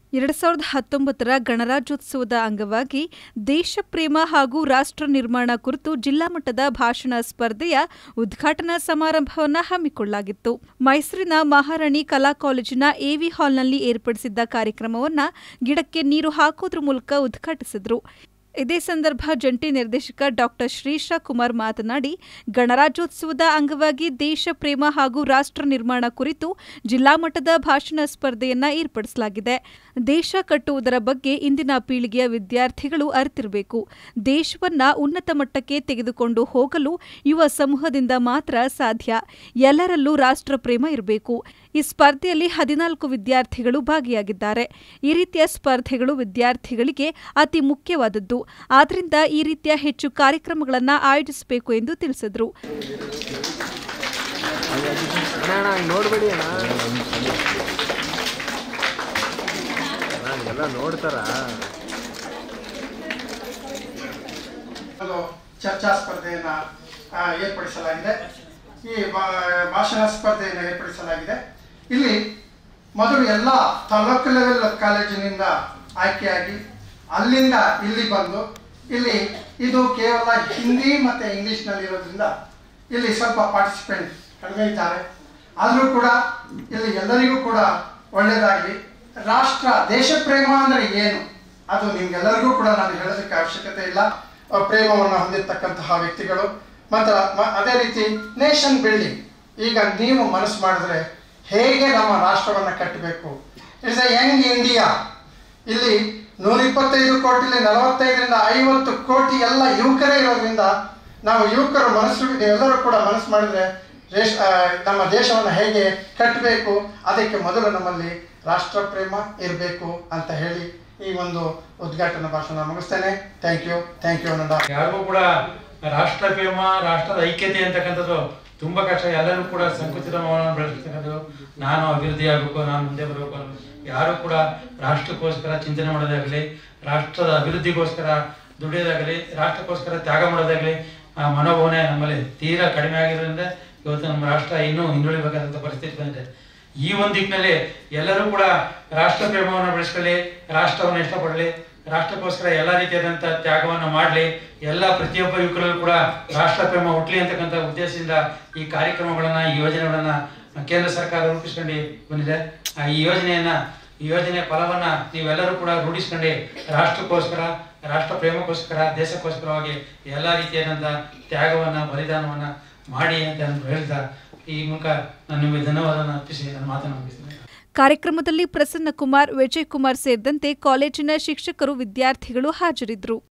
ಎರಡು ಸಾವಿರದ ಹತ್ತೊಂಬತ್ತರ ಗಣರಾಜ್ಯೋತ್ಸವದ ಅಂಗವಾಗಿ ದೇಶಪ್ರೇಮ ಹಾಗೂ ರಾಷ್ಟ್ರ ನಿರ್ಮಾಣ ಕುರಿತು ಜಿಲ್ಲಾ ಮಟ್ಟದ ಭಾಷಣ ಸ್ಪರ್ಧೆಯ ಉದ್ಘಾಟನಾ ಸಮಾರಂಭವನ್ನು ಹಮ್ಮಿಕೊಳ್ಳಲಾಗಿತ್ತು ಮೈಸೂರಿನ ಮಹಾರಾಣಿ ಕಲಾ ಕಾಲೇಜಿನ ಎವಿ ಹಾಲ್ನಲ್ಲಿ ಏರ್ಪಡಿಸಿದ್ದ ಕಾರ್ಯಕ್ರಮವನ್ನು ಗಿಡಕ್ಕೆ ನೀರು ಹಾಕೋದ್ರ ಮೂಲಕ ಉದ್ಘಾಟಿಸಿದ್ರು ಇದೇ ಸಂದರ್ಭ ಜಂಟಿ ನಿರ್ದೇಶಕ ಡಾಕ್ಟರ್ ಶ್ರೀಶಾ ಕುಮಾರ್ ಮಾತನಾಡಿ ಗಣರಾಜ್ಯೋತ್ಸವದ ಅಂಗವಾಗಿ ದೇಶ ಪ್ರೇಮ ಹಾಗೂ ರಾಷ್ಟ್ರ ನಿರ್ಮಾಣ ಕುರಿತು ಜಿಲ್ಲಾ ಮಟ್ಟದ ಭಾಷಣ ಸ್ಪರ್ಧೆಯನ್ನ ಏರ್ಪಡಿಸಲಾಗಿದೆ ದೇಶ ಕಟ್ಟುವುದರ ಬಗ್ಗೆ ಇಂದಿನ ಪೀಳಿಗೆಯ ವಿದ್ಯಾರ್ಥಿಗಳು ಅರಿತಿರಬೇಕು ದೇಶವನ್ನ ಉನ್ನತ ಮಟ್ಟಕ್ಕೆ ತೆಗೆದುಕೊಂಡು ಹೋಗಲು ಯುವ ಸಮೂಹದಿಂದ ಮಾತ್ರ ಸಾಧ್ಯ ಎಲ್ಲರಲ್ಲೂ ರಾಷ್ಟ್ರ ಪ್ರೇಮ ಇರಬೇಕು ಈ ಸ್ಪರ್ಧೆಯಲ್ಲಿ ಹದಿನಾಲ್ಕು ವಿದ್ಯಾರ್ಥಿಗಳು ಭಾಗಿಯಾಗಿದ್ದಾರೆ ಈ ರೀತಿಯ ಸ್ಪರ್ಧೆಗಳು ವಿದ್ಯಾರ್ಥಿಗಳಿಗೆ ಅತಿ ಮುಖ್ಯವಾದದ್ದು ಆದ್ದರಿಂದ ಈ ರೀತಿಯ ಹೆಚ್ಚು ಕಾರ್ಯಕ್ರಮಗಳನ್ನು ಆಯೋಜಿಸಬೇಕು ಎಂದು ತಿಳಿಸಿದರು ಅಣ್ಣ ಅಣ್ಣ ಹಂಗೆ ನೋಡಬೇಡಿ ಅಣ್ಣ ಅಣ್ಣ ಎಲ್ಲ ನೋಡ್ತಾರ ಒಂದು ಚರ್ಚಾ ಸ್ಪರ್ಧೆಯನ್ನು ಆ, ಏರ್ಪಡಿಸಲಾಗಿದೆ ಈ ಭಾ- ಭಾಷಣ ಸ್ಪರ್ಧೆಯನ್ನು ಏರ್ಪಡಿಸಲಾಗಿದೆ ಇಲ್ಲಿ ಮೊದಲು ಎಲ್ಲ ತಾಲೂಕು ಲೆವೆಲ್ ಕಾಲೇಜಿನಿಂದ ಆಯ್ಕೆಯಾಗಿ ಅಲ್ಲಿಂದ ಇಲ್ಲಿ ಬಂದು ಇಲ್ಲಿ ಇದು ಕೇವಲ ಹಿಂದಿ ಮತ್ತು ಇಂಗ್ಲೀಷ್ನಲ್ಲಿ ಇರೋದ್ರಿಂದ ಇಲ್ಲಿ ಸ್ವಲ್ಪ ಪಾರ್ಟಿಸಿಪೆಂಟ್ ಕಡಿಮೆ ಇದ್ದಾರೆ ಆದರೂ ಕೂಡ ಇಲ್ಲಿ ಎಲ್ಲರಿಗೂ ಕೂಡ ಒಳ್ಳೆಯದಾಗಲಿ ರಾಷ್ಟ್ರ ದೇಶ ಪ್ರೇಮ ಅಂದರೆ ಏನು ಅದು ನಿಮ್ಗೆಲ್ಲರಿಗೂ ಕೂಡ ನಾನು ಹೇಳೋದಕ್ಕೆ ಅವಶ್ಯಕತೆ ಇಲ್ಲ ಆ, ಪ್ರೇಮವನ್ನು ಹೊಂದಿರತಕ್ಕಂತಹ ವ್ಯಕ್ತಿಗಳು ಮತ್ತು ಮ- ಅದೇ ರೀತಿ ನೇಷನ್ ಬಿಲ್ಡಿಂಗ್ ಈಗ ನೀವು ಮನಸ್ಸು ಮಾಡಿದ್ರೆ ಹೇಗೆ ನಮ್ಮ ರಾಷ್ಟ್ರವನ್ನು ಕಟ್ಟಬೇಕು ಇಟ್ಸ್ ಎ ಯಂಗ್ ಇಂಡಿಯಾ ಇಲ್ಲಿ ನೂರ ಇಪ್ಪತ್ತೈದು ಕೋಟಿಲಿ ನಲವತ್ತೈದರಿಂದ ಐವತ್ತು ಕೋಟಿ ಎಲ್ಲ ಯುವಕರೇ ಇರೋದ್ರಿಂದ ನಾವು ಯುವಕರು ಮನಸ್ಸು ಎಲ್ಲರೂ ಕೂಡ ಮನಸ್ಸು ಮಾಡಿದ್ರೆ ದೇಶ ಆ, ನಮ್ಮ ದೇಶವನ್ನು ಹೇಗೆ ಕಟ್ಟಬೇಕು ಅದಕ್ಕೆ ಮೊದಲು ನಮ್ಮಲ್ಲಿ ರಾಷ್ಟ್ರ ಪ್ರೇಮ ಇರಬೇಕು ಅಂತ ಹೇಳಿ ಈ ಒಂದು ಉದ್ಘಾಟನಾ ಭಾಷಣ ಮುಗಿಸ್ತೇನೆ ಥ್ಯಾಂಕ್ ಯು ಥ್ಯಾಂಕ್ ಯು ಅನ್ನೋದ ಯಾರಿಗೂ ಕೂಡ ರಾಷ್ಟ್ರ ಪ್ರೇಮ ರಾಷ್ಟ್ರದ ಐಕ್ಯತೆ ಅಂತಕ್ಕಂಥದ್ದು ತುಂಬಾ ಕಷ್ಟ ಎಲ್ಲರೂ ಕೂಡ ಸಂಕುಚಿತ ಮನೋಭಾವನೆ ಬೆಳೆಸ್ತಕ್ಕಂಥದ್ದು ನಾನು ಅಭಿವೃದ್ಧಿ ಆಗಬೇಕು ನಾನು ಮುಂದೆ ಬರಬೇಕು ಅನ್ನೋದು. ಯಾರು ಕೂಡ ರಾಷ್ಟ್ರಕ್ಕೋಸ್ಕರ ಚಿಂತನೆ ಮಾಡೋದಾಗಲಿ ರಾಷ್ಟ್ರದ ಅಭಿವೃದ್ಧಿಗೋಸ್ಕರ ದುಡಿಯೋದಾಗಲಿ ರಾಷ್ಟ್ರಕ್ಕೋಸ್ಕರ ತ್ಯಾಗ ಮಾಡೋದಾಗಲಿ ಆ ಮನೋಭಾವನೆ ನಮ್ಮಲ್ಲಿ ತೀರಾ ಕಡಿಮೆ ಆಗಿರೋದ್ರಿಂದ ಇವತ್ತು ನಮ್ಮ ರಾಷ್ಟ್ರ ಇನ್ನೂ ಹಿಂದುಳಿಬೇಕಾದಂಥ ಪರಿಸ್ಥಿತಿ ಬಂದಿದೆ ಈ ಒಂದು ದಿಕ್ಕಿನಲ್ಲಿ ಎಲ್ಲರೂ ಕೂಡ ರಾಷ್ಟ್ರ ಪ್ರೇಮವನ್ನು ಬೆಳೆಸ್ಕೊಳ್ಳಿ ರಾಷ್ಟ್ರವನ್ನು ಇಷ್ಟಪಡಲಿ ರಾಷ್ಟ್ರಕ್ಕೋಸ್ಕರ ಎಲ್ಲ ರೀತಿಯಾದಂಥ ತ್ಯಾಗವನ್ನು ಮಾಡಲಿ ಎಲ್ಲ ಪ್ರತಿಯೊಬ್ಬ ಯುವಕರಲ್ಲೂ ಕೂಡ ರಾಷ್ಟ್ರ ಪ್ರೇಮ ಹುಟ್ಟಲಿ ಅಂತಕ್ಕಂಥ ಉದ್ದೇಶದಿಂದ ಈ ಕಾರ್ಯಕ್ರಮಗಳನ್ನ ಈ ಯೋಜನೆಗಳನ್ನ ಕೇಂದ್ರ ಸರ್ಕಾರ ರೂಪಿಸ್ಕೊಂಡು ಬಂದಿದೆ ಆ ಈ ಯೋಜನೆಯನ್ನ ಈ ಯೋಜನೆಯ ಫಲವನ್ನ ನೀವೆಲ್ಲರೂ ಕೂಡ ರೂಢಿಸ್ಕೊಂಡು ರಾಷ್ಟ್ರಕ್ಕೋಸ್ಕರ ರಾಷ್ಟ್ರ ಪ್ರೇಮಕ್ಕೋಸ್ಕರ ದೇಶಕ್ಕೋಸ್ಕರವಾಗಿ ಎಲ್ಲ ರೀತಿಯಾದಂಥ ತ್ಯಾಗವನ್ನ ಬಲಿದಾನವನ್ನ ಮಾಡಿ ಅಂತ ನಾನು ಹೇಳ್ತಾ ಈ ಮೂಲಕ ನಾನು ನಿಮಗೆ ಧನ್ಯವಾದವನ್ನು ಅರ್ಪಿಸಿ ನನ್ನ ಮಾತನ್ನು ಮುಗಿಸ್ತೇನೆ ಕಾರ್ಯಕ್ರಮದಲ್ಲಿ ಪ್ರಸನ್ನ ಕುಮಾರ್ ವಿಜಯ್ ಕುಮಾರ್ ಸೇರಿದಂತೆ ಕಾಲೇಜಿನ ಶಿಕ್ಷಕರು ವಿದ್ಯಾರ್ಥಿಗಳು ಹಾಜರಿದ್ದರು